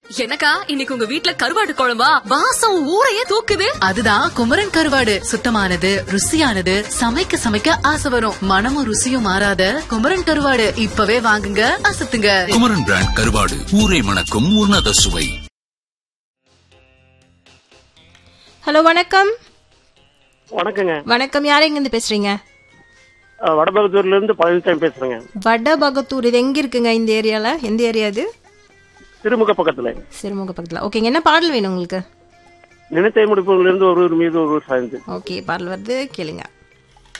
எனக்கா இன்னைக்கு உங்க வீட்ல கருவாடு குழம்பா வாசம் ஊரையே தூக்குது அதுதான் குமரன் கருவாடு சுத்தமானது ருசியானது சமைக்க சமைக்க ஆசை வரும் மனமும் ருசியும் மாறாத குமரன் கருவாடு இப்பவே வாங்குங்க அசத்துங்க குமரன் பிராண்ட் கருவாடு ஊரை மணக்கும் உன்னத சுவை ஹலோ வணக்கம் வணக்கங்க வணக்கம் யார் எங்கேருந்து பேசுறீங்க அஹ் வடபகத்தூர்ல இருந்து பழனிசாமி பேசுறேங்க வடபகத்தூர் இது எங்க இருக்குங்க இந்த ஏரியால எந்த ஏரியா இது திருமுக பக்கத்துல சிறுமுக பக்கத்துல ஓகேங்க என்ன பாடல் வேணும் உங்களுக்கு நினைத்தை முடிப்புல இருந்து ஒரு மீது ஒரு சாய்ந்து ஓகே பாடல் வருது கேளுங்க